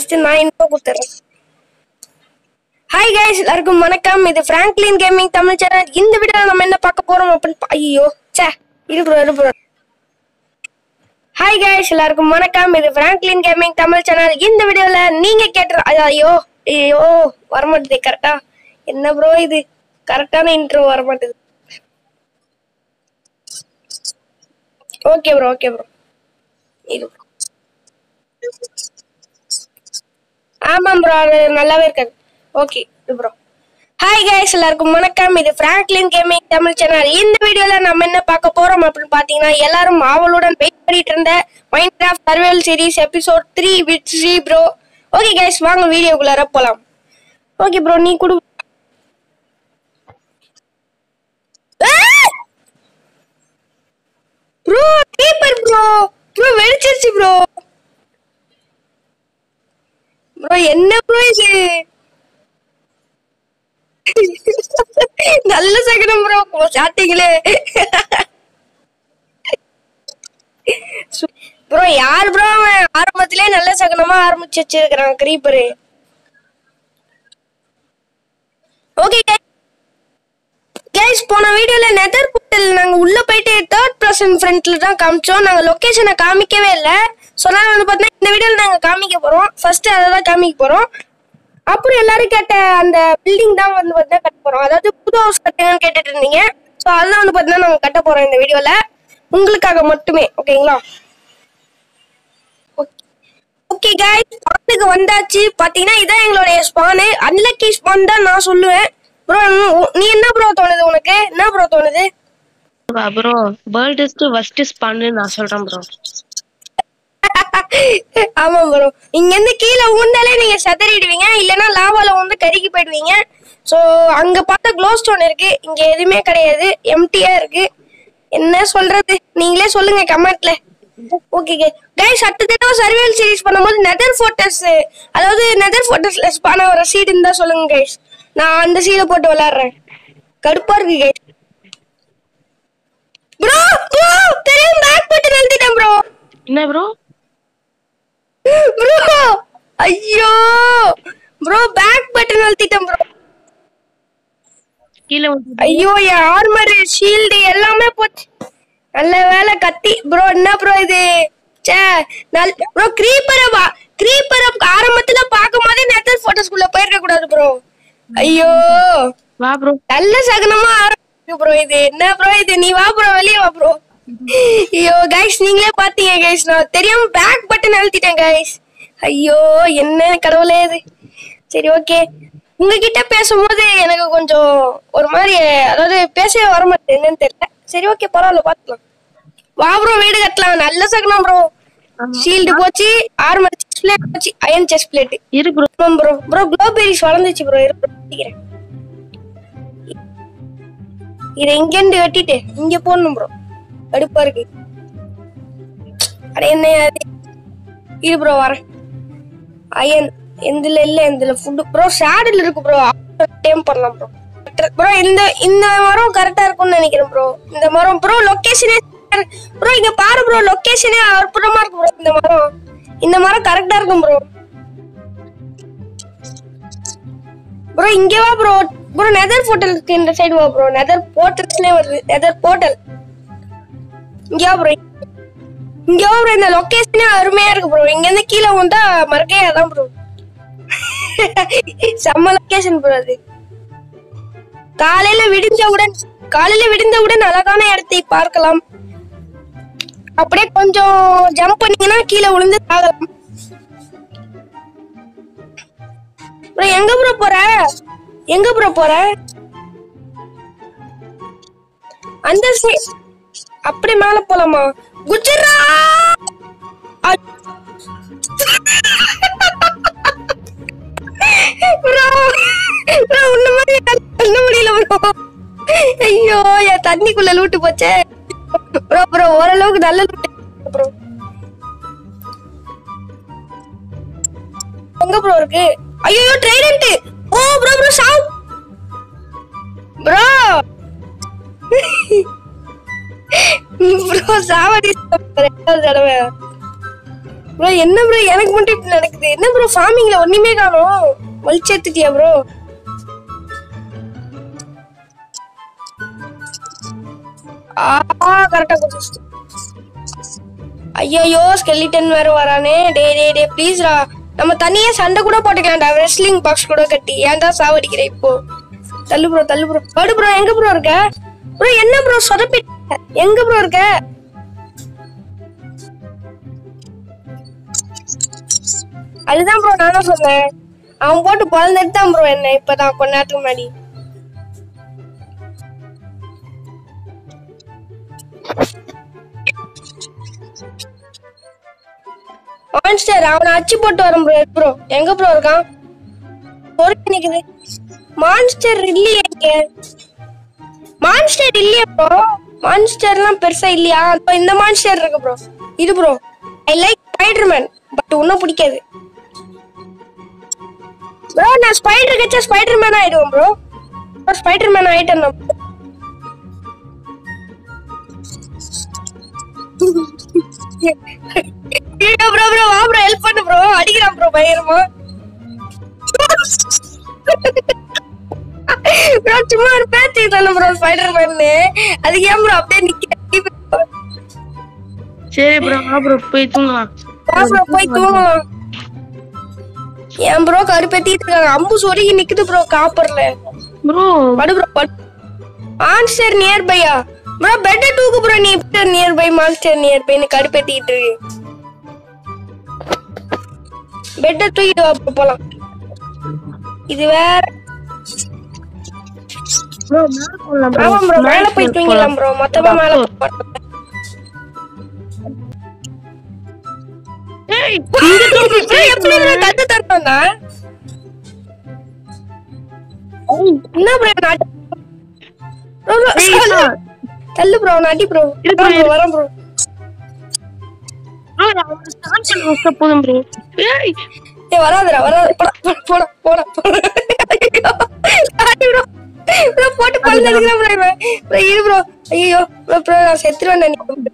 First நான் info கொடுத்துறேன் hi guys எல்லாருக்கும் வணக்கம் இது பிராங்க்லின் கேமிங் தமிழ் சேனல் இந்த வீடியோல நம்ம என்ன பார்க்க போறோம் அப்படின்னு பா- ஐயோ சே இரு ப்ரோ இரு ப்ரோ ஹாய் கைஸ் எல்லாருக்கும் வணக்கம் இது பிராங்க்லின் கேமிங் தமிழ் சேனல் இந்த வீடியோல நீங்க கேட்ட ஐயோ ஐயோ வரமாட்டேது கரெக்டா என்ன ப்ரோ இது கரெக்டான இன்ட்ரோ வரமாட்டேது ஓகே ப்ரோ ஓகே ப்ரோ இது bro. ஆமாம் ப்ரோ அது நல்லாவே இருக்காது ஓகே இது ப்ரோ ஹாய் கைஸ் எல்லாருக்கும் வணக்கம் இது பிராங்க்லின் கேமிங் தமிழ் சேனல் இந்த வீடியோல நம்ம என்ன பார்க்க போறோம் அப்படின்னு பாத்தீங்கன்னா எல்லாரும் ஆவலுடன் வெயிட் பண்ணிட்டு இருந்த Minecraft survival series episode three with Shri bro okay guys வாங்க வீடியோக்குள்ளார போலாம் ஓகே ப்ரோ நீ கொடு ப்ரோ பேப்பர் ப்ரோ ப்ரோ வெடிச்சிருச்சு ப்ரோ ப்ரோ என்ன ப்ரோ இது நல்ல சகனம் ப்ரோ ஸ்டார்டிங்ல ப்ரோ யார் ப்ரோ அவன் ஆரம்பத்திலே நல்ல சகனமா ஆரம்பிச்சு வச்சிருக்கிறான் கிரீப்பரு ஓகே கைஸ் போன வீடியோல நெதர் போர்ட்டல் நாங்க உள்ள போயிட்டு தேர்ட் பர்சன் ஃப்ரண்ட்ல தான் காமிச்சோம் நாங்க லொகேஷனை காமிக்கவே இல்ல ஸோ நாங்க வந்து பார்த்தீங்கன்னா இந்த வீடியோல நாங்க காமிக்க போறோம் ஃபர்ஸ்ட் அதை தான் காமிக்க போறோம் அப்புறம் எல்லாரும் கேட்ட அந்த பில்டிங் தான் வந்து பார்த்தீங்கன்னா கட்ட போறோம் அதாவது புது ஹவுஸ் கட்டுங்கன்னு கேட்டுட்டு இருந்தீங்க ஸோ அதெல்லாம் வந்து பார்த்தீங்கன்னா நாங்க கட்ட போறோம் இந்த வீடியோல உங்களுக்காக மட்டுமே ஓகேங்களா ஓகே கைஸ் ஸ்பானுக்கு வந்தாச்சு பாத்தீங்கன்னா இதான் எங்களுடைய ஸ்பானு அன்லக்கி ஸ்பான் தான் நான் சொல்லுவேன் ப்ரோ நீ என்ன ப்ரோ தோணுது உனக்கு என்ன ப்ரோ தோணுது ப்ரோ வேர்ல்டஸ்ட் ஃபர்ஸ்ட் ஸ்பான்னு நான் சொல்றேன் ப்ரோ ஆமா ப்ரோ இங்க இருந்து கீழே ஊந்தாலே நீங்க செதறிடுவீங்க இல்லனா லாவால வந்து கருகி போயிடுவீங்க சோ அங்க பார்த்தா க்ளோ ஸ்டோன் இருக்கு இங்க எதுவுமே கிடையாது எம்டியா இருக்கு என்ன சொல்றது நீங்களே சொல்லுங்க கமெண்ட்ல ஓகே கைஸ் அடுத்த தடவை சர்வேல் சீரிஸ் பண்ணும்போது நெதர் ஃபோட்டோஸ் அதாவது நெதர் ஃபோட்டோஸ்ல ஸ்பான வர சீடு இருந்தா சொல்லுங்க கைஸ் நான் அந்த சீடை போட்டு விளையாடுறேன் கடுப்பா இருக்கு கைஸ் ப்ரோ ப்ரோ தெரியும் பேக் பட்டன் அழுத்திட்டேன் ப்ரோ என்ன ப்ரோ ப்ரோ ஐயோ ப்ரோ பேக் பட்டன் அழுத்திட்டேன் ப்ரோ கீழே வந்து ஐயோ என் ஆர்மர் ஷீல்டு எல்லாமே போச்சு நல்ல வேலை கத்தி ப்ரோ என்ன ப்ரோ இது ச்சே நல் ப்ரோ க்ரீப்பரை வா க்ரீப்பரை ஆரம்பத்துல பார்க்கும் போதே நெத்தர் போட்டோஸ்குள்ள போயிருக்க கூடாது ப்ரோ ஐயோ வா ப்ரோ நல்ல சகனமா ஆரம்பிக்கு ப்ரோ இது என்ன ப்ரோ இது நீ வா ப்ரோ வெளியே வா ப்ரோ ஐயோ கைஸ் நீங்களே பாத்தீங்க கைஸ் நான் தெரியாம பேக் பட்டன் அழுத்திட்டேன் கைஸ் ஐயோ என்ன கடவுளே இது சரி ஓகே உங்ககிட்ட பேசும்போது எனக்கு கொஞ்சம் ஒரு மாதிரி அதாவது பேசவே வர மாட்டேன் என்னன்னு தெரியல சரி ஓகே பரவாயில்ல பாத்துக்கலாம் வா ப்ரோ வீடு கட்டலாம் நல்ல சகனம் ப்ரோ ஷீல்டு போச்சு ஆர்மர் செஸ்ட் பிளேட் போச்சு அயன் செஸ்ட் பிளேட் இரு ப்ரோ ப்ரோ ப்ரோ க்ளோபெரிஸ் வளர்ந்துச்சு ப்ரோ இருக்கிறேன் இதை இங்க இருந்து வெட்டிட்டு இங்க போடணும் ப்ரோ கடுப்பா இருக்கு அட என்ன அது இரு ப்ரோ வரேன் அயன் எந்துல இல்ல எந்துல ஃபுட் ப்ரோ ஷேடில் இருக்கு ப்ரோ டைம் பண்ணலாம் ப்ரோ ப்ரோ இந்த இந்த மரம் கரெக்டா இருக்கும்னு நினைக்கிறேன் ப்ரோ இந்த மரம் ப்ரோ லொகேஷனே ப்ரோ இங்க பாரு ப்ரோ லொகேஷனே அற்புதமா இருக்கு ப்ரோ இந்த மரம் இந்த மரம் கரெக்டா இருக்கும் ப்ரோ ப்ரோ இங்க வா ப்ரோ ப்ரோ நெதர் போர்ட்டல் இருக்கு இந்த சைடு வா ப்ரோ நெதர் போர்ட்டல்ஸ்லயே வருது நெதர் போர்ட்டல் இங்க வா ப்ரோ இங்க வா ப்ரோ இந்த லொகேஷனே அருமையா இருக்கு ப்ரோ இங்க இருந்து கீழே வந்தா மறக்கையா தான் ப்ரோ செம்ம லொகேஷன் ப்ரோ அது காலையில விடிஞ்சவுடன் காலையில விடிந்தவுடன் அழகான இடத்தை பார்க்கலாம் அப்படியே கொஞ்சம் ஜம்ப் பண்ணீங்கன்னா கீழே விழுந்து சாகலாம் ப்ரோ எங்க ப்ரோ போற எங்க ப்ரோ போற அந்த சை- அப்படியே மேல போலாமா குஜரா ப்ரோ ப்ரோ உன்ன மாதிரி என்னால பண்ண முடியல ப்ரோ ஐயோ என் தண்ணிக்குள்ள லூட்டு போச்சே ப்ரோ ப்ரோ ஓரளவுக்கு நல்ல லூட்டு ப்ரோ எங்க ப்ரோ இருக்கு ஐயோ ட்ரைடன்ட் ஓ ப்ரோ ப்ரோ சாவ் ப்ரோ ப்ரோ சாவடி ரெண்டாவது தடவை ப்ரோ என்ன ப்ரோ எனக்கு மட்டும் இப்படி நடக்குது என்ன ப்ரோ ஃபார்மிங்ல ஒண்ணுமே காணோம் வலிச்சேத்துட்டியா ப்ரோ ஆ கரெக்டா கொடுத்து ஐயோ ஸ்கெலிட்டன் வேற வரானே டே டே டே ப்ளீஸ்ரா நம்ம தனியா சண்டை கூட போட்டுக்கலாம்டா ரெஸ்லிங் பாக்ஸ் கூட கட்டி ஏன்டா சாவடிக்கிற இப்போ தள்ளு ப்ரோ தள்ளு ப்ரோ படு ப்ரோ எங்க ப்ரோ இருக்க ப்ரோ என்ன ப்ரோ சொதப்பி எங்க ப்ரோ இருக்க அதுதான் ப்ரோ நானும் சொன்னேன் அவன் போட்டு பழந்துட்டு தான் ப்ரோ என்ன இப்பதான் கொஞ்ச நேரத்துக்கு முன்னாடி மான்ஸ்டர் அவனை அச்சு போட்டு வரும் ப்ரோ ப்ரோ எங்க ப்ரோ இருக்கான் பொறுத்து நிக்குது மான்ஸ்டர் இல்லையே இங்க மான்ஸ்டர் இல்லையா ப்ரோ மான்ஸ்டர்லாம் பெருசா இல்லையா அப்ப இந்த மான்ஸ்டர் இருக்கு ப்ரோ இது bro I like Spiderman but ஒன்னும் பிடிக்காது ப்ரோ நான் ஸ்பைடர் கச்சா ஸ்பைடர்மேன் ஆயிடுவேன் ப்ரோ ஸ்பைடர்மேன் ஆயிட்டேன் நான் ப்ரோ ப்ரோ ப்ரோ வா ப்ரோ ஹெல்ப் பண்ணு ப்ரோ அடிக்கிறான் ப்ரோ பயங்கரமா ப்ரோ சும்மா ஒரு பேச்சு தானே ப்ரோ ஸ்பைடர் மேன் அதுக்கு ஏன் ப்ரோ அப்படியே நிக்க சரி ப்ரோ வா ப்ரோ போய் தூங்கலாம் வா ப்ரோ போய் தூங்கலாம் ஏன் ப்ரோ கருப்பேத்திட்டு இருக்காங்க அம்பு சொருகி நிக்குது ப்ரோ காப்பர்ல ப்ரோ படு ப்ரோ படு மான்ஸ்டர் நியர் பையா ப்ரோ பெட் தூக்கு ப்ரோ நீ நியர் பை மான்ஸ்டர் நியர் பைன்னு கடுப்பேத்திட்டு இருக்கு பெட்டை தூக்கிட்டு வா bro, போலாம் இது வேற ப்ரோ மேல போலாம் ஆமா ப்ரோ மேல போய் தூங்கிடலாம் ப்ரோ மொத்தமா மேல அப்போ. போய் படுக்கலாம். ஏய் bro, எப்படி bro கத்து தரணும்னா என்ன ப்ரோ நாட்டு ப்ரோ ப்ரோ ஏய், இதா. தள்ளு ப்ரோ நாட்டி ப்ரோ இரு bro, இரு. வரேன் ப்ரோ ப்ரோ நான் ஒரு ஸ்டார்ட் பண்ணி வச்சா போதும் ப்ரோ ஏய் ஏய் வராதுடா வராது போடா போடா போடா போடா ஐயோ சாரி ப்ரோ ப்ரோ போட்டு பல்ல அடிக்கிறேன் ப்ரோ இவன் ப்ரோ இரு ப்ரோ ஐயோ ப்ரோ ப்ரோ நான் செத்துருவேன் நினைக்கிறேன்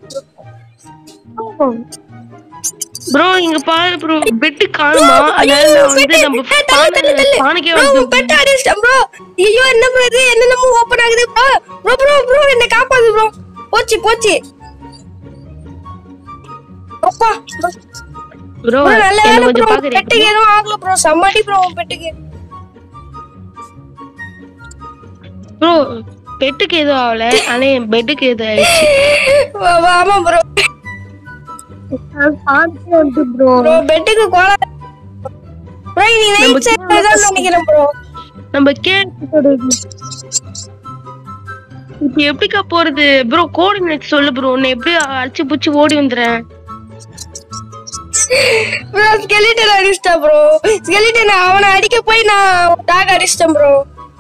ப்ரோ இங்க பாரு ப்ரோ பெட் காணுமா அதனால நான் வந்து நம்ம பானை பானைக்கே வந்து பெட்ட அடிச்சிட்டேன் ப்ரோ ஐயோ என்ன ப்ரோ இது என்னென்னமோ ஓபன் ஆகுது ப்ரோ ப்ரோ ப்ரோ ப்ரோ என்ன காப்பாத்து ப்ரோ போச்சு போச்சு அப்பா bro. ப்ரோ bro, நல்ல என்ன வேலை கொஞ்சம் ப்ரோ பாக்குறீங்க பெட்டுக்கு எதுவும் ஆகல ப்ரோ சம்மாடி ப்ரோ பெட்டுக்கு ப்ரோ பெட்டுக்கு எதுவும் ஆகல ஆனா என் பெட்டுக்கு எதுவும் ஆயிடுச்சு வா- வா, ஆமா ப்ரோ ப்ரோ ப்ரோ பெட்டுக்கு கோலா ப்ரோ நீ நைட் சைடு தான் நினைக்கிறேன் ப்ரோ நம்ம கேட்டு இப்ப எப்படிக்கா போறது ப்ரோ கோஆர்டினேட் சொல்லு ப்ரோ உன்னை எப்படி அடிச்சு புடிச்சு ஓடி வந்துறேன் ப்ரோ ஸ்கெலிட்டன் அடிச்சிட்டேன் ப்ரோ ஸ்கெலிட்டன் அவனை அடிக்க போய் நான் டாக் அடிச்சிட்டேன் ப்ரோ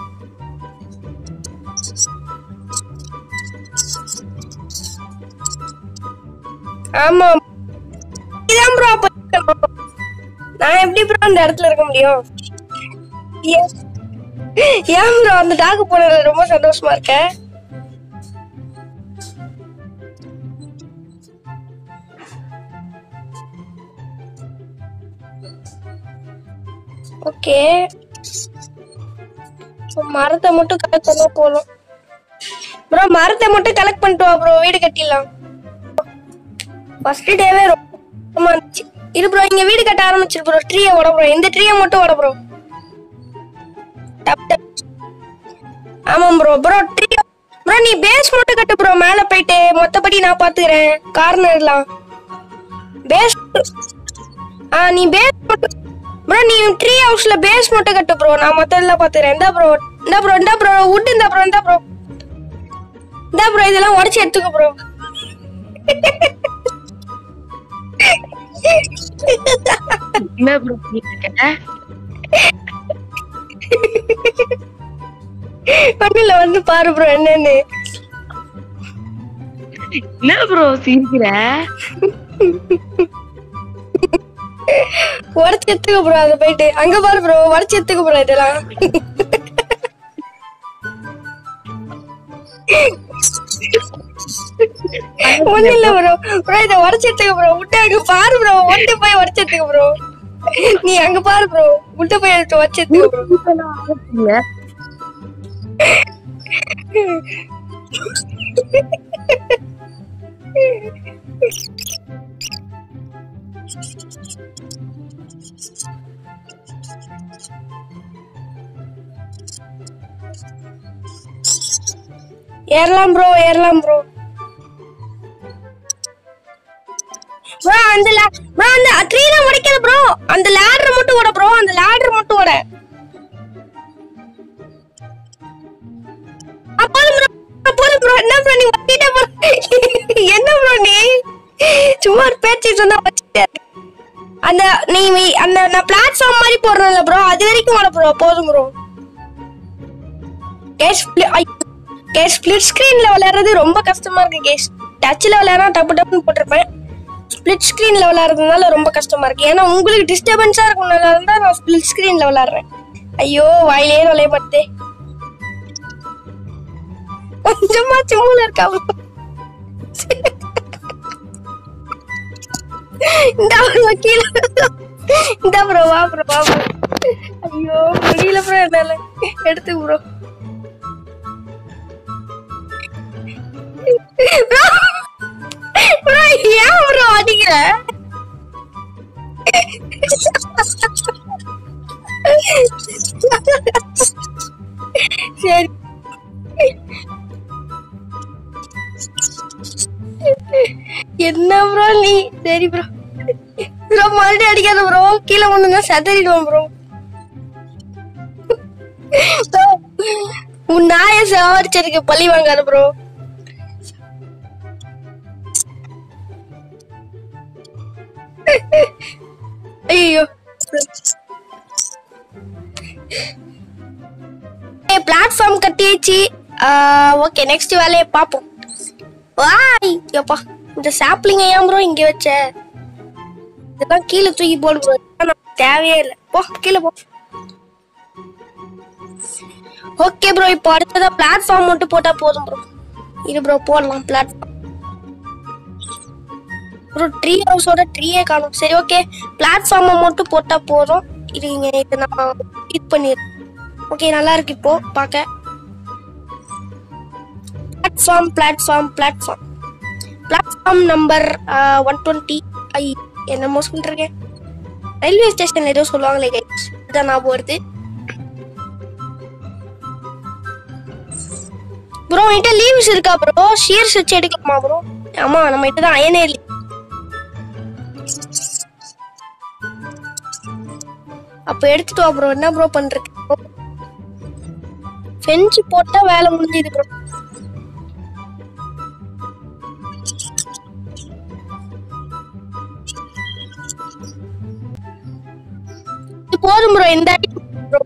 ஆமா இதான் ப்ரோ அப்ப நான் எப்படி ப்ரோ அந்த இடத்துல இருக்க முடியும் ஏன் ஏன் ப்ரோ அந்த டாக் போனதுல ரொம்ப சந்தோஷமா இருக்கேன் ஓகே மரத்தை மட்டும் கலெக்ட் பண்ணா போதும் ப்ரோ மரத்தை மட்டும் கலெக்ட் பண்ணிட்டு வா ப்ரோ வீடு கட்டிடலாம் ஃபர்ஸ்ட் டேவே ரொம்ப இருந்துச்சு இது ப்ரோ இங்க வீடு கட்ட ஆரம்பிச்சிரு ப்ரோ ட்ரீயை ஓட ப்ரோ இந்த ட்ரீயை மட்டும் ஓட ப்ரோ டப் டப் ஆமாம் ப்ரோ ப்ரோ ட்ரீ ப்ரோ நீ பேஸ் மட்டும் கட்டு ப்ரோ மேல போயிட்டு மொத்தபடி நான் பாத்துக்கிறேன் கார்னர்லாம் பேஸ் ஆ நீ பேஸ் மட்டும் ப்ரோ நீ ட்ரீ ஹவுஸ்ல பேஸ் மட்டும் கட்டு ப்ரோ நான் மத்த எல்லாம் பாத்துக்கிறேன் இந்த ப்ரோ இந்த ப்ரோ இந்த ப்ரோ வுட் இந்த ப்ரோ இந்த ப்ரோ இந்த ப்ரோ இதெல்லாம் உடைச்சு எடுத்துக்க ப்ரோ என்ன ப்ரோ பண்ணிருக்க ஒண்ணுல வந்து பாரு ப்ரோ என்னன்னு என்ன ப்ரோ சிரிக்கிற உடச்சு எடுத்துக்க ப்ரோ அதை போயிட்டு அங்க பாரு ப்ரோ உடச்சு எடுத்துக்க ப்ரோ இதெல்லாம் ஒண்ணு இல்ல ப்ரோ ப்ரோ இத உடைச்சிட்டுங்க ப்ரோ விட்டு அங்க பாரு ப்ரோ ஒட்டு போய் உடைச்சிட்டுங்க ப்ரோ நீ அங்க பாரு ப்ரோ விட்டு போய் எடுத்து வச்சிட்டுங்க ப்ரோ ஏறலாம் ப்ரோ ஏறலாம் ப்ரோ ப்ரோ அந்த ப்ரோ அந்த ட்ரீல உடைக்கல ப்ரோ அந்த லேடர் மட்டும் ஓட ப்ரோ அந்த லேடர் மட்டும் ஓட ஆ, போதும் ப்ரோ ஆ, போதும் ப்ரோ என்ன ப்ரோ நீ வட்டிட்ட ப்ரோ என்ன ப்ரோ நீ சும்மா ஒரு பேச்சு சொன்னா வச்சுட்டே இருக்க. அந்த நீ நீ- அந்த நான் பிளாட்ஃபார்ம் மாதிரி போடுறேன்ல ப்ரோ அது வரைக்கும் ஓட ப்ரோ போதும் ப்ரோ கேஸ் கேஸ் ஸ்பிளிட் ஸ்கிரீன்ல விளையாடுறது ரொம்ப கஷ்டமா இருக்கு கேஸ் டச்ல விளையாடுறா டப்பு டப்புன்னு போட்டிருப்பேன் ஸ்பிளிட் ஸ்கிரீன்ல விளையாடுறதுனால ரொம்ப கஷ்டமா இருக்கு ஏன்னா உங்களுக்கு டிஸ்டர்பன்ஸா இருக்கும்னால தான் நான் ஸ்பிளிட் ஸ்கிரீன்ல விளையாடுறேன் ஐயோ வாயிலே நுழைய பார்த்தே கொஞ்சமா மூளை இருக்கா bro? இந்த கீழே இந்த ப்ரோ வா ப்ரோ வா ப்ரோ ஐயோ முடியல ப்ரோ என்னால எடுத்து ப்ரோ ப்ரோ ப்ரோ ஏன் ப்ரோ அடிக்கிற சரி என்ன ப்ரோ நீ சரி ப்ரோ ப்ரோ மறுபடியும் அடிக்காத ப்ரோ கீழே ஒண்ணுங்க செதறிடுவோம் ப்ரோ உன் நாய சாவடிச்சதுக்கு பழி வாங்காத ப்ரோ ஐயோ பிளாட்ஃபார்ம் கட்டியாச்சு ஓகே நெக்ஸ்ட் வேலையை பார்ப்போம் வாய் எப்பா இந்த சாப்ளிங்க ஏன் ப்ரோ இங்க வச்ச இதெல்லாம் கீழே தூக்கி போடு ப்ரோ நமக்கு தேவையே இல்லை போ கீழே போ ஓகே ப்ரோ இப்போ அடுத்ததா பிளாட்ஃபார்ம் மட்டும் போட்டா போதும் ப்ரோ இது ப்ரோ போடலாம் பிளாட்ஃபார்ம் ப்ரோ ட்ரீ ஹவுஸோட ட்ரீயே காணும் சரி ஓகே பிளாட்ஃபார்மை மட்டும் போட்டா போதும் இது இங்க இது நான் இது பண்ணிடுறேன் ஓகே நல்லா இருக்கு இப்போ பார்க்க platform platform platform platform number one twenty ஐ என்னமோ சொல்றேன் ரயில்வே ஸ்டேஷன் ஏதோ சொல்லுவாங்களே கைஸ் இதான் ஞாபகம் வருது ப்ரோ என்கிட்ட லீவ்ஸ் இருக்கா ப்ரோ ஷியர்ஸ் வச்சு எடுக்கலாமா ப்ரோ ஆமா நம்ம கிட்ட தான் அயனே இல்லை அப்ப எடுத்துட்டு வா ப்ரோ என்ன ப்ரோ பண்றது ஃபென்ஸ் போட்டா வேலை முடிஞ்சது ப்ரோ இது போதும் ப்ரோ இந்த அடி bro.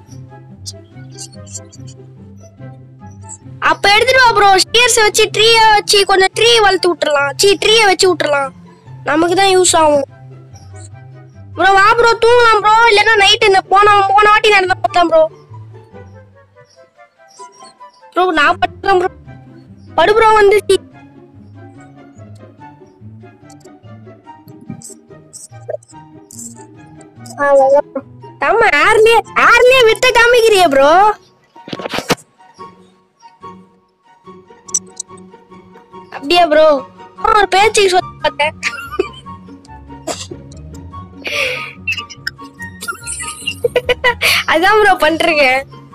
அப்ப எடுத்துட்டு வா ப்ரோ ஸ்டியர்ஸ் வச்சு ட்ரீய வச்சு கொஞ்சம் ட்ரீ வளர்த்து விட்டுறலாம் சி ட்ரீய வச்சு விட்டுறலாம் நமக்கு தான் யூஸ் ஆகும் ப்ரோ வா ப்ரோ தூங்கலாம் ப்ரோ இல்லைன்னா நைட் இந்த போன போன வாட்டி நடந்த பார்த்தேன் ப்ரோ ப்ரோ நான் படுக்கிறேன் ப்ரோ படு ப்ரோ வந்து ஆமா ஏர்லயே ஏர்லயே விட்ட காமிக்கிறிய ப்ரோ அப்படியா ப்ரோ ஒரு பேச்சுக்கு சொல்லி பார்த்தேன் அதான் ப்ரோ பண்றீங்க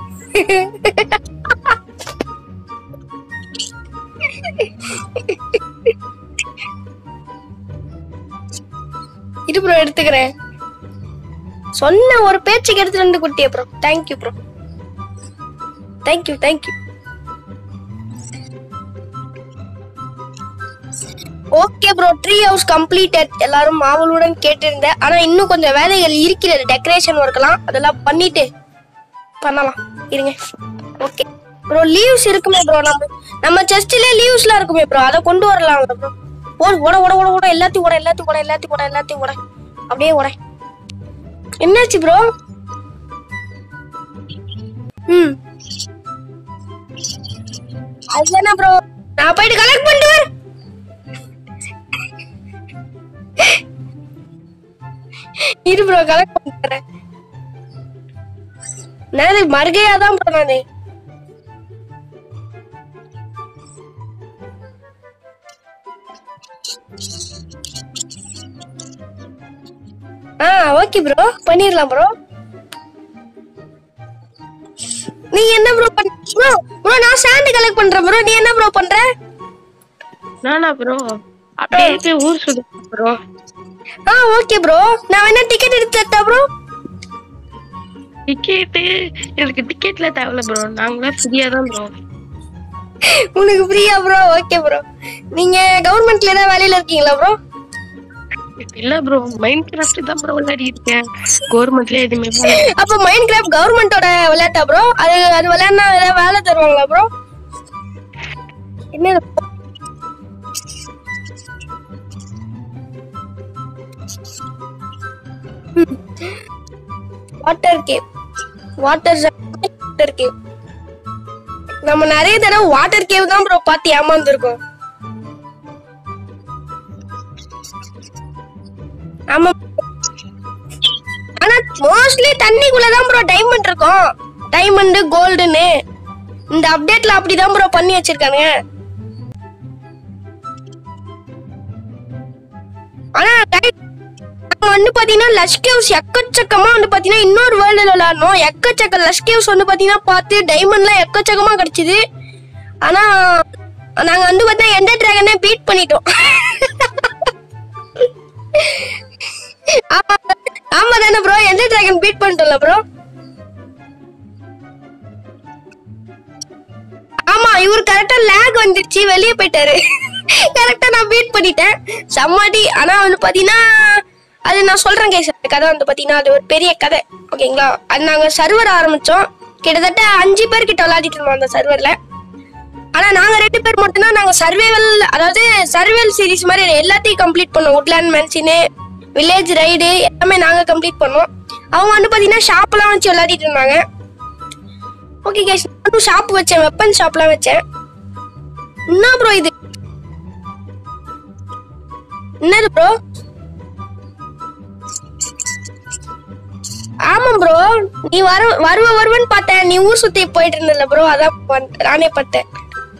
இது ப்ரோ எடுத்துக்கிறேன் சொன்ன ஒரு பேச்சுக்கு எடுத்து வந்து குட்டிய bro thank you bro thank you thank you okay bro tree house completed எல்லாரும் ஆவலுடன் கேட்டிருந்தேன் ஆனா இன்னும் கொஞ்சம் வேலைகள் இருக்கிறது டெக்கரேஷன் ஒர்க்லாம் அதெல்லாம் பண்ணிட்டு பண்ணலாம் இருங்க ஓகே ப்ரோ லீவ்ஸ் இருக்குமே ப்ரோ நம்ம நம்ம செஸ்ட்ல லீவ்ஸ்லாம் இருக்குமே ப்ரோ அதை கொண்டு வரலாம் ப்ரோ ஓட ஓட ஓட ஓட ஓட எல்லாத்தையும் ஓட எல்லாத்தையும் ஓட எல்லாத்தையும் ஓட எல்லாத்தையும் ஓட அப்படியே ஓட என்னாச்சு ப்ரோ ம் அது என்ன ப்ரோ நான் போயிட்டு கலெக்ட் பண்ணிட்டு வரேன் இரு ப்ரோ கலெக்ட் பண்ணிக்கிறேன் நான் மறுகையா தான் ப்ரோ நானு ஆ ஓகே ப்ரோ பண்ணிடலாம் ப்ரோ நீ என்ன ப்ரோ பண்ண ப்ரோ ப்ரோ நான் சாண்ட் கலெக்ட் பண்றேன் ப்ரோ நீ என்ன ப்ரோ பண்ற நானா ப்ரோ அப்படியே போய் ஊர் சுடு ப்ரோ ஆ ஓகே ப்ரோ நான் வேணா டிக்கெட் எடுத்து தரட்டா ப்ரோ டிக்கெட்டு எனக்கு டிக்கெட்ல தேவையில்ல ப்ரோ நாங்களாம் ஃப்ரீயா தான் ப்ரோ உனக்கு ஃப்ரீயா ப்ரோ ஓகே ப்ரோ நீங்க கவர்மெண்ட்ல ஏதாவது வேலையில இருக்கீங்களா ப்ரோ இல்ல ப்ரோ மைண்ட் கிராஃப்ட் தான் ப்ரோ விளையாடி இருக்கேன் கவர்மெண்ட்ல எதுவுமே பண்ணல. அப்ப மைண்ட் கிராஃப்ட் கவர்மெண்டோட விளையாட்டா ப்ரோ அது அது விளையாடினா ஏதாவது வேலை தருவாங்களா ப்ரோ என்ன water cave water water cave நம்ம நிறைய தடவை வாட்டர் கேவ் தான் ப்ரோ பார்த்து ஏமாந்துருக்கோம் ஆமா ஆனா மோஸ்ட்லி தண்ணிக்குள்ள தான் ப்ரோ டைமண்ட் இருக்கும் டைமண்ட் கோல்டுன்னு இந்த அப்டேட்ல அப்படிதான் ப்ரோ பண்ணி வச்சிருக்கானுங்க ஆனா guys, நாங்க வந்து பாத்தீங்கன்னா லஷ் கேவ்ஸ் எக்கச்சக்கமா வந்து பாத்தீங்கன்னா இன்னொரு வேர்ல்டுல விளையாடணும் எக்கச்சக்க லஷ் கேவ்ஸ் வந்து பாத்தீங்கன்னா பார்த்து டைமண்ட்லாம் எக்கச்சக்கமா கிடைச்சது ஆனா நாங்க வந்து பார்த்தா எந்த டிராகனே பீட் பண்ணிட்டோம் ஆமா ஆமா தானே ப்ரோ எந்த டிராகன் பீட் பண்ணிட்டோம்ல ப்ரோ ஆமா இவர் கரெக்டா லேக் வந்துருச்சு வெளியே போயிட்டாரு கரெக்டா நான் பீட் பண்ணிட்டேன் செம்மாடி ஆனா வந்து பாத்தீங்கன்னா அது நான் சொல்றேன் கேஸ் அந்த கதை வந்து பாத்தீங்கன்னா அது ஒரு பெரிய கதை ஓகேங்களா அது நாங்க சர்வர் ஆரம்பிச்சோம் கிட்டத்தட்ட அஞ்சு பேர் கிட்ட விளையாடிட்டு இருந்தோம் அந்த சர்வர்ல ஆனா நாங்க ரெண்டு பேர் மட்டும்தான் நாங்க சர்வேவல் அதாவது சர்வேல் சீரிஸ் மாதிரி எல்லாத்தையும் கம்ப்ளீட் பண்ணோம் உட்லேண்ட் மேன்சினு வில்லேஜ் ரைடு எல்லாமே நாங்க கம்ப்ளீட் பண்ணோம் அவங்க வந்து பாத்தீங்கன்னா ஷாப்லாம் வச்சு விளையாடிட்டு இருந்தாங்க ஓகே கேஸ் நானும் ஷாப் வச்சேன் வெப்பன் ஷாப்லாம் வச்சேன் என்ன ப்ரோ இது என்னது ப்ரோ ஆமா ப்ரோ நீ வர வருவ வருவன்னு பார்த்தேன் நீ ஊர் சுத்தி போயிட்டு இருந்தல ப்ரோ அதான் வந்து- நானே பார்த்தேன்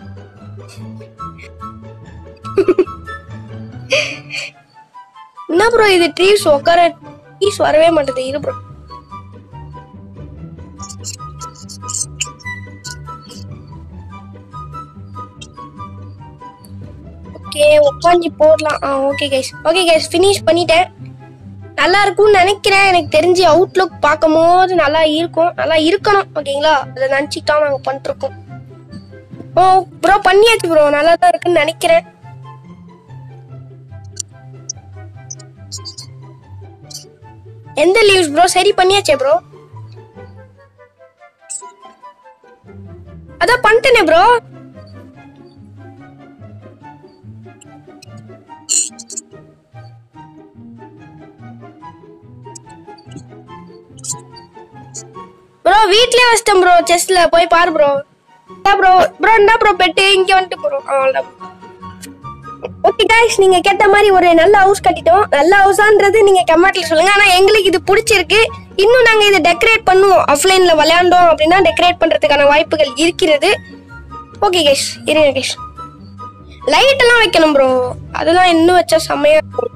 என்ன ப்ரோ இது ட்ரீஸ் உட்கார ட்ரீஸ் வரவே மாட்டேது இரு ப்ரோ ஓகே உட்காந்து போடலாம் ஆ okay guys okay guys finish பண்ணிட்டேன் நல்லா இருக்கும்னு நினைக்கிறேன் எனக்கு தெரிஞ்சு அவுட்லுக் பார்க்கும்போது நல்லா இருக்கும் நல்லா இருக்கணும் ஓகேங்களா அதை நினச்சிட்டு தான் நாங்கள் பண்ணிருக்கோம் ஓ ப்ரோ பண்ணியாச்சு ப்ரோ நல்லா தான் இருக்குன்னு நினைக்கிறேன் எந்த லீவ்ஸ் ப்ரோ சரி பண்ணியாச்சே ப்ரோ அதான் பண்ணிட்டேனே ப்ரோ ப்ரோ வீட்லயே வச்சிட்டேன் ப்ரோ செஸ்ல போய் பாரு ப்ரோ ப்ரோ ப்ரோ என்ன ப்ரோ பெட்டு இங்க வந்துட்டு ப்ரோ அவ்வளோதான் ஓகே காய்ஸ் நீங்க கேட்ட மாதிரி ஒரு நல்ல ஹவுஸ் கட்டிட்டோம் நல்ல ஹவுஸான்றது நீங்க கமெண்ட்ல சொல்லுங்க ஆனா எங்களுக்கு இது பிடிச்சிருக்கு இன்னும் நாங்க இதை டெக்கரேட் பண்ணுவோம் ஆஃப்லைன்ல விளையாண்டோம் அப்படின்னா டெக்கரேட் பண்றதுக்கான வாய்ப்புகள் இருக்கிறது ஓகே கேஷ் இருங்க கேஷ் லைட் எல்லாம் வைக்கணும் ப்ரோ அதெல்லாம் இன்னும் வச்சா செம்மையா இருக்கும்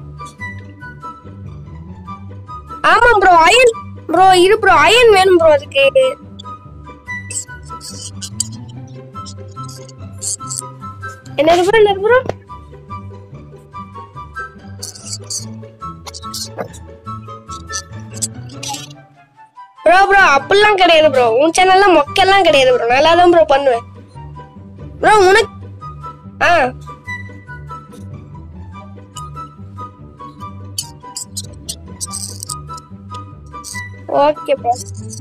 ஆமா ப்ரோ அயன் ப்ரோ இரு ப்ரோ அயன் வேணும் ப்ரோ அதுக்கு என்னது ப்ரோ என்னது ப்ரோ ப்ரோ ப்ரோ அப்படிலாம் கிடையாது ப்ரோ உன் சேனல்ல மொக்கெல்லாம் கிடையாது ப்ரோ நல்லா தான் ப்ரோ பண்ணுவேன் ப்ரோ உனக்கு ஆ okay bro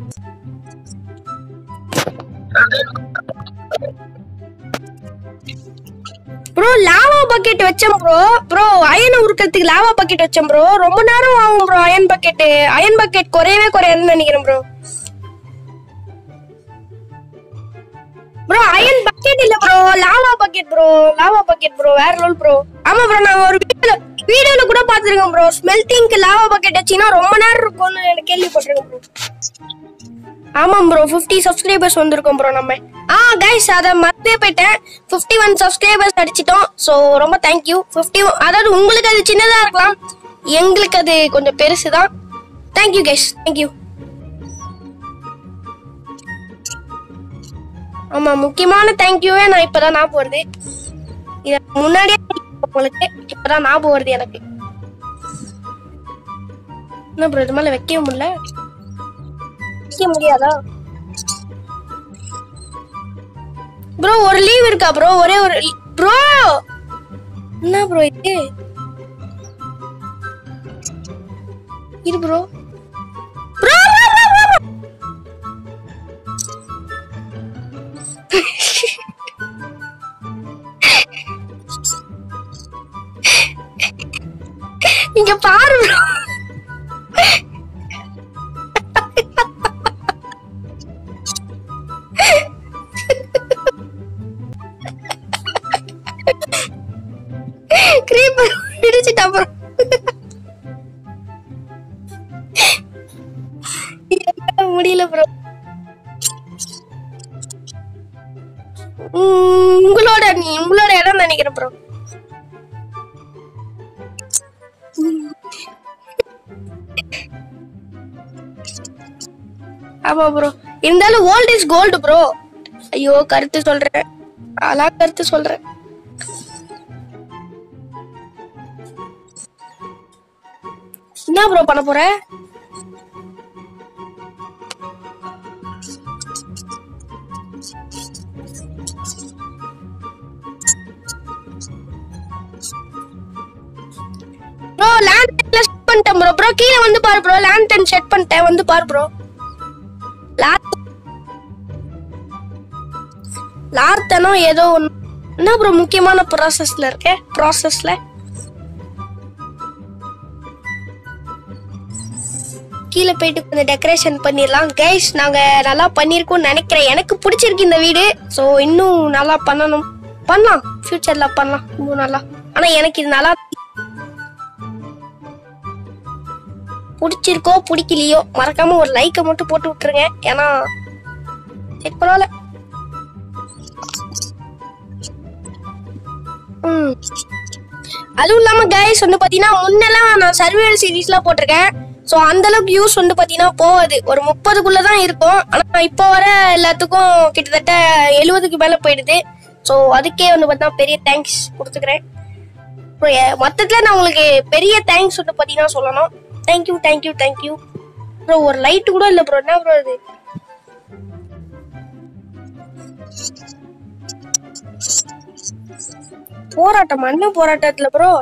bro lava bucket வச்சேன் ப்ரோ ப்ரோ அயன் உருக்கிறதுக்கு லாவா பக்கெட் வச்சேன் ப்ரோ ரொம்ப நேரம் ஆகும் bro iron bucket iron bucket குறையவே குறையாதுன்னு நினைக்கிறேன் ப்ரோ ப்ரோ அயன் பக்கெட் இல்ல bro lava bucket bro lava bucket bro வேற ரோல் ப்ரோ ஆமா ப்ரோ நான் ஒரு வீடியோல வீடியோல கூட பாத்துருக்கேன் ப்ரோ ஸ்மெல்டிங்க்கு லாவா பக்கெட் வச்சீங்கன்னா ரொம்ப நேரம் இருக்கும்னு எனக்கு கேள்விப்பட்டிருக்கேன் ப்ரோ ஆமாம் ப்ரோ 50 சப்ஸ்கிரைபர்ஸ் வந்திருக்கோம் ப்ரோ நம்ம ஆ கைஸ் அதை மறந்தே போயிட்டேன் 51 ஒன் சப்ஸ்கிரைபர்ஸ் அடிச்சிட்டோம் ஸோ ரொம்ப தேங்க்யூ 50 அதாவது உங்களுக்கு அது சின்னதா இருக்கலாம் எங்களுக்கு அது கொஞ்சம் பெருசு தான் தேங்க்யூ கைஸ் தேங்க்யூ ஆமா முக்கியமான தேங்க்யூவே நான் இப்பதான் ஞாபகம் வருது இத முன்னாடியே உங்களுக்கு இப்பதான் ஞாபகம் வருது எனக்கு என்ன ப்ரோ இது மேல வைக்கவே முடியல வைக்க முடியாதா ப்ரோ ஒரு லீவ் இருக்கா ப்ரோ ஒரே ஒரு ப்ரோ என்ன ப்ரோ இது இது ப்ரோ ப்ரோ இங்க பாரு bro. creeper இடிச்சிட்டா bro. என்னால முடியல ப்ரோ உங்களோட நீ உங்களோட இடம் நினைக்கிறேன் ப்ரோ ஆமா ப்ரோ இருந்தாலும் ஓல்ட் இஸ் கோல்டு ப்ரோ ஐயோ கருத்து சொல்றேன் அலா கருத்து சொல்றேன் என்ன ப்ரோ பண்ண போற ப்ரோ லேண்டன் செட் பண்ணிட்டேன் ப்ரோ ப்ரோ கீழே வந்து பாரு ப்ரோ லேண்டன் செட் பண்ணிட்டேன் வந்து பாரு ப்ரோ லார்த்தனும் ஏதோ ஒன்று என்ன ப்ரோ முக்கியமான ப்ராசஸ்ல இருக்க ப்ராசஸ்ல கீழே போயிட்டு கொஞ்சம் டெக்கரேஷன் பண்ணிடலாம் கைஸ் நாங்க நல்லா பண்ணியிருக்கோம்னு நினைக்கிறேன் எனக்கு பிடிச்சிருக்கு இந்த வீடு ஸோ இன்னும் நல்லா பண்ணணும் பண்ணலாம் ஃபியூச்சர்ல பண்ணலாம் இன்னும் நல்லா ஆனா எனக்கு இது நல்லா பிடிச்சிருக்கோ பிடிக்கலையோ மறக்காம ஒரு லைக்கை மட்டும் போட்டு விட்டுருங்க ஏன்னா சரி பரவாயில்ல ம். அதுவும் இல்லாம கைஸ் வந்து பாத்தீங்கன்னா முன்னெல்லாம் நான் சர்வேல் சீரீஸ்லாம் போட்டிருக்கேன் ஸோ அந்த அளவுக்கு யூஸ் வந்து பாத்தீங்கன்னா போகாது ஒரு முப்பதுக்குள்ள தான் இருக்கும் ஆனா இப்போ வர எல்லாத்துக்கும் கிட்டத்தட்ட எழுபதுக்கு மேல போயிடுது ஸோ அதுக்கே வந்து பார்த்தீங்கன்னா பெரிய தேங்க்ஸ் கொடுத்துக்கிறேன் அப்புறம் எ- மொத்தத்துல நான் உங்களுக்கு பெரிய தேங்க்ஸ் வந்து பாத்தீங்கன்னா சொல்லணும் தேங்க்யூ தேங்க்யூ தேங்க்யூ ப்ரோ ஒரு லைட் கூட இல்ல ப்ரோ என்ன ப்ரோ இது போராட்டம் என்ன போராட்டத்துல ப்ரோ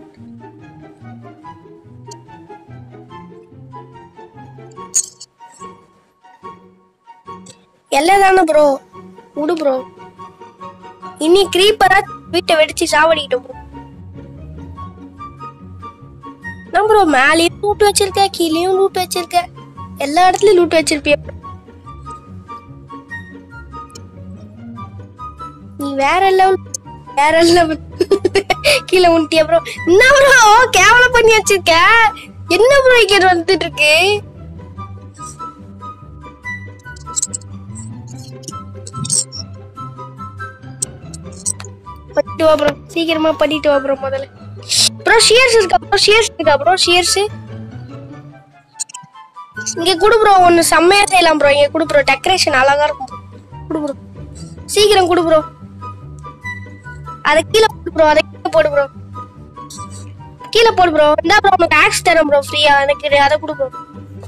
எல்லாம் தானே ப்ரோ விடு ப்ரோ இனி கிரீப்பரா வீட்டை வெடிச்சு சாவடிக்கிட்டோம் ப்ரோ நான் ப்ரோ மேலேயும் லூட் வச்சிருக்க கீழேயும் லூட் வச்சிருக்க எல்லா இடத்துலயும் லூட் வச்சிருப்பிய நீ வேற லெவல் வேற லெவல் கீழே உண்டியா ப்ரோ என்ன ப்ரோ கேவலம் பண்ணி வச்சிருக்க என்ன ப்ரோ இங்க வந்துட்டு இருக்கு பண்ணிட்டு வா ப்ரோ சீக்கிரமா பண்ணிட்டு வா ப்ரோ முதல்ல ப்ரோ ஷியர்ஸ் இருக்கா ப்ரோ ஷியர்ஸ் இருக்கா ப்ரோ ஷியர்ஸ் இங்க குடு ப்ரோ ஒன்னு செம்மையா செய்யலாம் ப்ரோ இங்க குடு ப்ரோ டெக்கரேஷன் அழகா இருக்கும் bro. குடு ப்ரோ சீக்கிரம் குடு ப்ரோ அத கீழே போடு ப்ரோ அத கீழே போடு ப்ரோ கீழே போடு ப்ரோ இந்தா ப்ரோ உனக்கு ஆக்ஸ் தரேன் ப்ரோ ஃப்ரீயா எனக்கு அத குடு ப்ரோ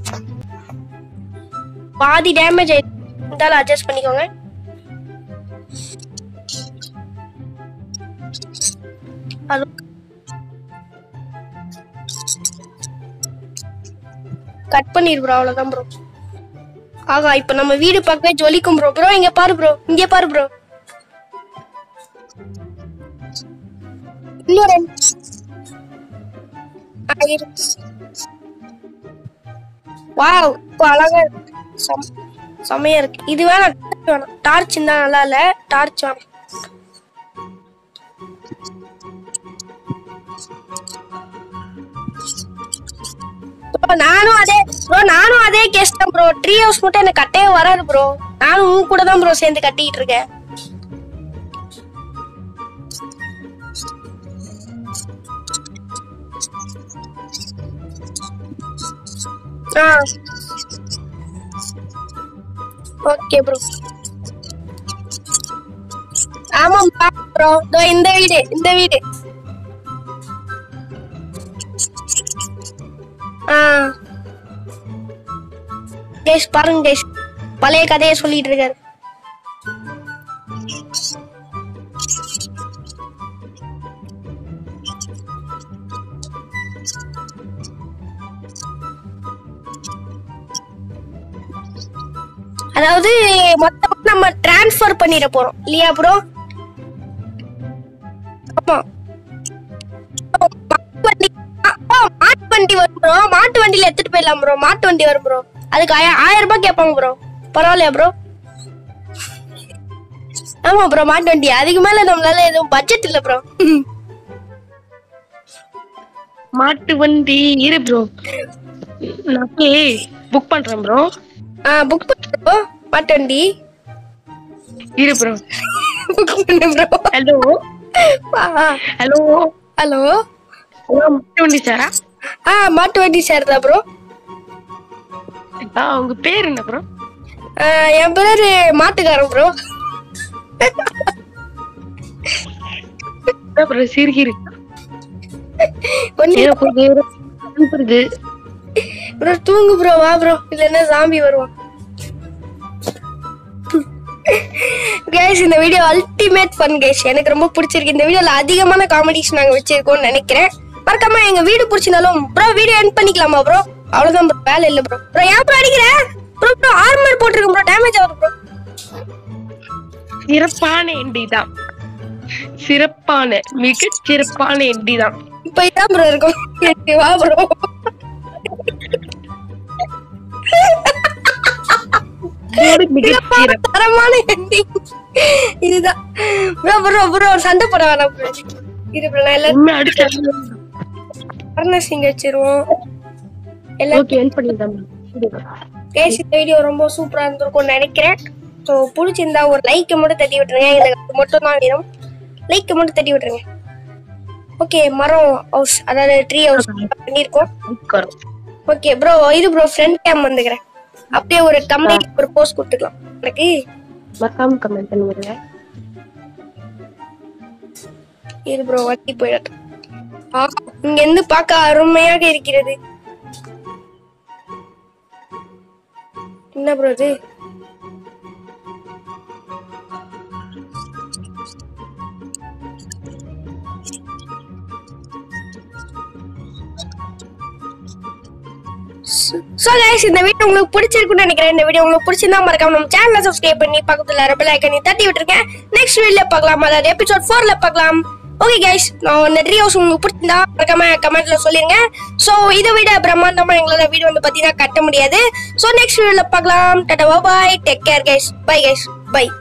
பாதி டேமேஜ் ஆயிடுச்சு இருந்தாலும் அட்ஜஸ்ட் பண்ணிக்கோங்க அது கட் பண்ணிரு ப்ரோ அவ்வளவுதான் ப்ரோ ஆகா இப்ப நம்ம வீடு பக்கமே ஜொலிக்கும் ப்ரோ ப்ரோ இங்க பாரு ப்ரோ இங்க பாரு ப்ரோ இன்னொரு வாவ் இப்போ அழகா இருக்கு. செம்- செம்மையா இருக்கு இது வேணாம் torch வேணாம் டார்ச் இருந்தா நல்லா இல்ல டார்ச் வேணாம் ப்ரோ நானும் அதே ப்ரோ நானும் அதே கேஸ் தான் ப்ரோ ட்ரீ ஹவுஸ் மட்டும் எனக்கு கட்டவே வராது ப்ரோ நானும் உன் கூட தான் ப்ரோ சேர்ந்து கட்டிட்டு இருக்கேன் ஆ ஓகே ப்ரோ ஆமாம் ப்ரோ இதோ இந்த வீடு இந்த வீடு ஆ கேஷ் பாருங்க கேஷ் பழைய கதையை சொல்லிட்டு இருக்காரு அதாவது மொத்தமா நம்ம டிரான்ஸ்ஃபர் பண்ணிட போறோம் இல்லையா ப்ரோ ஆமா மாட்டு வண்டி ஆ, ஆ, மாட்டு வண்டி வரும் ப்ரோ மாட்டு வண்டியில எடுத்துட்டு போயிடலாம் ப்ரோ மாட்டு வண்டி வரும் ப்ரோ அதுக்கு ஆய- ஆயிரம் ரூபாய் கேட்பாங்க ப்ரோ பரவாயில்லையா ப்ரோ ஆமா ப்ரோ மாட்டு வண்டி அதுக்கு மேல நம்மளால எதுவும் பட்ஜெட் இல்ல ப்ரோ மாட்டு வண்டி இரு ப்ரோ நான் போய் புக் பண்றேன் ப்ரோ ஆ புக் பண்ணு ப்ரோ மாட்டு வண்டி இரு ப்ரோ புக் பண்ணு bro hello hello hello hello மாட்டு வண்டி சாரா ஆ மாட்டு வண்டி சார் தான் ப்ரோ ஆ உங்க பேர் என்ன ப்ரோ என் பேரு மாட்டுக்காரன் ப்ரோ என்ன ப்ரோ சிரிக்கிறீங்க ஒன்னு ஏதோ கொஞ்சம் அனுப்புறது ப்ரோ தூங்கு ப்ரோ வா ப்ரோ இல்லைன்னா சாம்பி வருவான் கைஸ் இந்த வீடியோ அல்டிமேட் ஃபன் கைஸ் எனக்கு ரொம்ப பிடிச்சிருக்கு இந்த வீடியோல அதிகமான காமெடிஸ் நாங்க வச்சிருக்கோம்னு நினைக்கிறேன் மறக்காம எங்க வீடு பிடிச்சிருந்தாலும் ப்ரோ வீடியோ எண்ட் பண்ணிக்கலாமா ப்ரோ அவ்வளவுதான் ப்ரோ வேலை இல்ல ப்ரோ ப்ரோ ஏன் ப்ரோ அடிக்கிற ப்ரோ ப்ரோ ஆர்மர் போட்டிருக்கேன் ப்ரோ டேமேஜ் ஆகுது ப்ரோ சிறப்பான எண்டி தான் சிறப்பான மிக சிறப்பான எண்டி தான் இப்போ இதான் ப்ரோ இருக்கும் சரி, வா ப்ரோ மிக சிறப்பு தரமான எண்டிங் இதுதான் ப்ரோ ப்ரோ ப்ரோ சண்டை போட வேணாம் ப்ரோ இது ப்ரோ நான் எல்லாரும் உண்மை அடிச்சு ஃபர்னஸிங் வச்சிருவோம் எல்லா ஓகே என் பண்ணிட்டேன் கேஸ் இந்த வீடியோ ரொம்ப சூப்பரா இருந்திருக்கும்னு நினைக்கிறேன் ஸோ பிடிச்சிருந்தா ஒரு லைக்கை மட்டும் தட்டி விட்டுருங்க எனக்கு மட்டும் தான் வேணும் லைக்கை மட்டும் தட்டி விட்டுருங்க ஓகே மரம் ஹவுஸ் அதாவது ட்ரீ ஹவுஸ் பண்ணியிருக்கோம் ஓகே ப்ரோ இது ப்ரோ ஃப்ரண்ட் கேம் வந்துக்கிறேன் அப்படியே ஒரு கம்பெனி ஒரு போஸ்ட் கொடுத்துக்கலாம் எனக்கு மறக்காம கமெண்ட் பண்ணுங்க இது ப்ரோ வட்டி போயிடட்டும் ஆ, இங்க இருந்து பார்க்க அருமையாக இருக்கிறது என்ன ப்ரோ இது சோ கைஸ் இந்த வீடியோ உங்களுக்கு பிடிச்சிருக்கும்னு நினைக்கிறேன் இந்த வீடியோ உங்களுக்கு பிடிச்சிருந்தா மறக்காம நம்ம சேனலை சப்ஸ்கிரைப் பண்ணி பக்கத்துல பெல் ஐக்கனை தட்டி விட்டுருக்கேன் நெக்ஸ்ட் வீடியோல பார்க்கலாம் அதாவது எபிசோட் 4ல பார்க்கலாம் ஓகே கைஸ் நான் இந்த ட்ரீ ஹவுஸ் உங்களுக்கு பிடிச்சிருந்தா மறக்காம கமெண்ட்ல சொல்லிருங்க சோ இதை விட பிரம்மாண்டமா எங்களால வீடியோ வந்து பாத்தீங்கன்னா கட்ட முடியாது சோ நெக்ஸ்ட் வீடியோல பார்க்கலாம் tata bye take care guys bye guys by